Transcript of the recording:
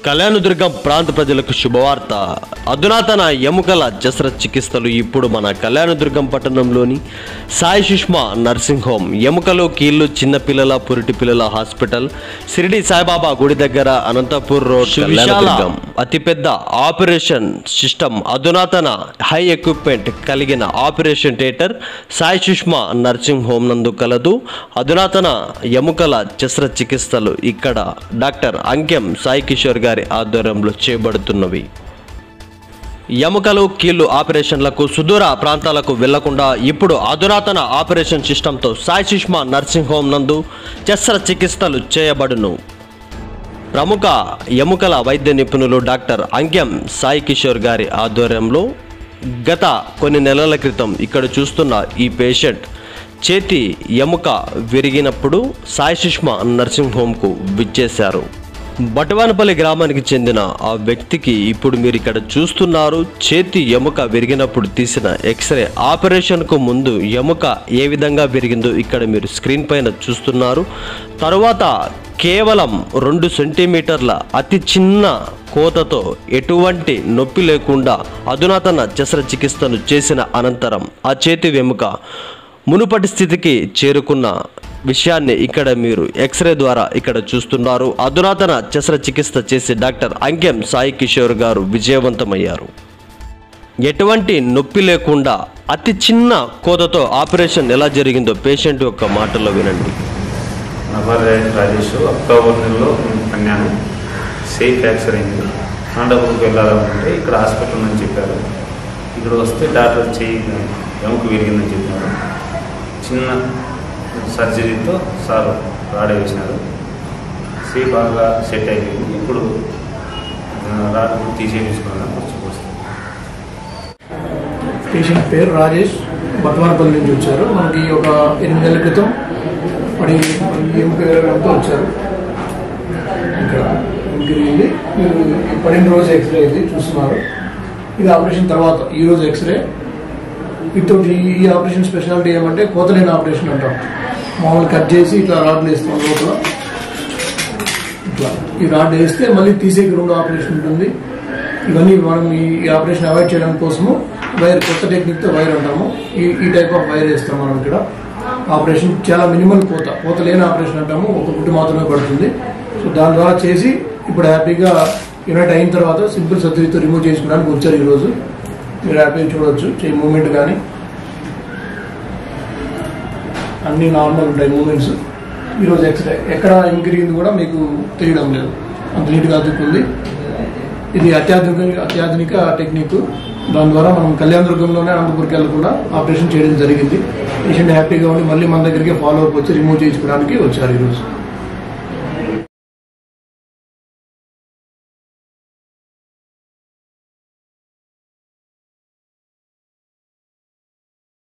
కళ్యాణదుర్గం ప్రాంత ప్రజలకు శుభవార్త అధునాతన ఎముకల జస్ర చికిత్సలు ఇప్పుడు మన కళ్యాణదుర్గం పట్టణంలోని సాయి సుష్మా నర్సింగ్ హోమ్ ఎముకలు కీళ్లు చిన్నపిల్లల పురిటి పిల్లల హాస్పిటల్ షిరిడి సాయిబాబా గుడి దగ్గర అనంతపూర్ రోడ్ కళ్యాణదుర్గం అతిపెద్ద ఆపరేషన్ సిస్టమ్ అధునాతన హై ఎక్విప్మెంట్ కలిగిన operation theatre Sai Sushma nursing home నందు కలదు అధునాతన ఎముకల జస్ర చికిత్సలు ఇక్కడ డాక్టర్ అంకెం సాయి కిషోర్ గారి ఆధ్వర్యంలో చేయబడుతున్నవి ఎముకలు కీళ్లు ఆపరేషన్లకు సుదూర ప్రాంతాలకు వెళ్లకుండా ఇప్పుడు అధునాతన ఆపరేషన్ సిస్టంతో సాయి సుష్మా నర్సింగ్ హోమ్ నందు శస్త్ర చికిత్సలు చేయబడును ప్రముఖ ఎముకల వైద్య నిపుణులు డాక్టర్ అంకెం సాయి కిషోర్ గారి ఆధ్వర్యంలో గత కొన్ని నెలల క్రితం ఇక్కడ చూస్తున్న ఈ పేషెంట్ చేతి ఎముక విరిగినప్పుడు సాయి సుష్మా నర్సింగ్ హోమ్కు విచ్చేశారు బటవానపల్లి గ్రామానికి చెందిన ఆ వ్యక్తికి ఇప్పుడు మీరు ఇక్కడ చూస్తున్నారు చేతి ఎముక విరిగినప్పుడు తీసిన ఎక్స్రే ఆపరేషన్కు ముందు ఎముక ఏ విధంగా విరిగిందో ఇక్కడ మీరు స్క్రీన్ పైన చూస్తున్నారు తరువాత కేవలం రెండు సెంటీమీటర్ల అతి చిన్న కోతతో ఎటువంటి నొప్పి లేకుండా అధునాతన శస్త్రచికిత్సను చేసిన అనంతరం ఆ చేతి వెముక మునుపటి స్థితికి చేరుకున్న విషయాన్ని ఇక్కడ మీరు ఎక్స్రే ద్వారా ఇక్కడ చూస్తున్నారు అధునాతన శస్త్రచికిత్స చేసి డాక్టర్ అంకెం సాయి కిషోర్ గారు విజయవంతమయ్యారు ఎటువంటి నొప్పి లేకుండా అతి చిన్న కోతతో ఆపరేషన్ ఎలా జరిగిందో పేషెంట్ యొక్క మాటల్లో వినండి నా పేరు రాజేష్ అక్టోబర్ నెలలో నేను కన్యాను సేఫ్ ఫ్రాక్చర్ అయింది అనంతపురంకి వెళ్ళాలనుకుంటే ఇక్కడ హాస్పిటల్ నుంచి చెప్పారు ఇక్కడ వస్తే డాక్టర్ చేయి ఎముక విరిగిందని చెప్పారు చిన్న సర్జరీతో సార్ రాడ్ వేసినారు సీ బాగా సెట్ అయిపోయింది ఇప్పుడు ఆ, రాడ్ తీసేపించుకున్నాను కొంచెం వస్తుంది పేషెంట్ పేరు రాజేష్ బట్వానపల్లి నుంచి వచ్చారు మనకి ఒక ఎనిమిది నెలల క్రితం పడి ఎముక విరగడంతో వచ్చారు ఇక్కడ ఎముక మీరు ఈ పడిన రోజు ఎక్స్రే ఇది చూస్తున్నారు ఇది ఆపరేషన్ తర్వాత ఈ రోజు ఎక్స్రే వీటితో ఈ ఆపరేషన్ స్పెషాలిటీ ఏమంటే కోతలేని ఆపరేషన్ అంటాం మామూలు కట్ చేసి ఇట్లా రాడ్లు వేస్తాం లోపల ఇట్లా ఈ రాడ్ వేస్తే మళ్ళీ తీసేకి రెండు ఆపరేషన్ ఉంటుంది ఇవన్నీ మనం ఈ ఈ ఆపరేషన్ అవాయిడ్ చేయడం కోసము వైర్ కొత్త టెక్నిక్తో వైర్ అంటాము ఈ ఈ టైప్ ఆఫ్ వైర్ వేస్తాం మనం ఇక్కడ ఆపరేషన్ చాలా మినిమల్ కోత కోత లేని ఆపరేషన్ అంటాము ఒక గుడ్డు మాత్రమే పడుతుంది సో దాని ద్వారా చేసి ఇప్పుడు హ్యాపీగా యూనిట్ అయిన తర్వాత సింపుల్ సర్జరీతో రిమూవ్ చేసుకోవడానికి వచ్చారు ఈరోజు మీరు హ్యాపీగా చూడొచ్చు చేయి మూమెంట్ కానీ అన్ని నార్మల్ ఉంటాయి మూమెంట్స్ ఈరోజు ఎక్స్రే ఎక్కడ ఇంక్రీజ్ కూడా మీకు తెలియడం లేదు అంత నీట్గా అతుక్కుంది ఇది అత్యాధునిక అత్యాధునిక టెక్నిక్ దాని ద్వారా మనం కళ్యాణదుర్గంలోనే అనంతపురికి వెళ్ళకుండా ఆపరేషన్ చేయడం జరిగింది పేషెంట్ హ్యాపీగా ఉండి మళ్ళీ మన దగ్గరికి ఫాలో అప్ వచ్చి రిమూవ్ చేయించుకోవడానికి వచ్చారు ఈరోజు